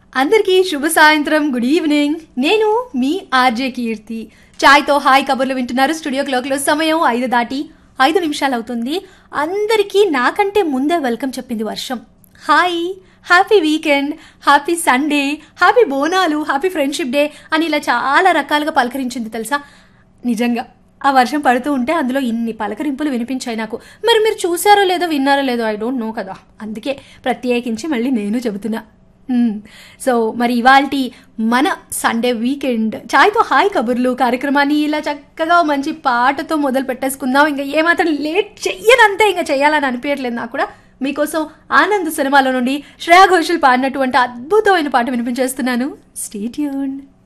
అందరికీ శుభ సాయంత్రం గుడ్ ఈవినింగ్ నేను మీ ఆర్జే కీర్తి చాయ్తో హాయ్ కబుర్లు వింటున్నారు స్టూడియో క్లాక్లో సమయం ఐదు దాటి ఐదు నిమిషాలు అవుతుంది అందరికీ నాకంటే ముందే వెల్కమ్ చెప్పింది వర్షం hi happy weekend happy Sunday happy Bonalu happy friendship day అని ఇలా చాలా రకాలుగా పలకరించింది తెలుసా నిజంగా ఆ వర్షం పడుతూ ఉంటే అందులో ఇన్ని పలకరింపులు వినిపించాయి నాకు మరి మీరు చూసారో లేదో విన్నారో లేదో ఐ డోంట్ నో కదా అందుకే ప్రత్యేకించి మళ్ళీ నేను చెబుతున్నా మ్మ్. సో మరి ఇవాల్టి మన సండే వీకెండ్ చాయ్తో హాయ్ కబుర్లు కార్యక్రమాన్ని ఇలా చక్కగా మంచి పాటతో మొదలు పెట్టేసుకుందాం ఇంకా ఏమాత్రం లేట్ చెయ్యనంతే ఇంకా చేయాలని అనిపించట్లేదు నాకు కూడా మీకోసం ఆనంద్ సినిమాలో నుండి శ్రేయా ఘోషల్ పాడినటువంటి అద్భుతమైన పాట వినిపించేస్తున్నాను స్టేట్యూన్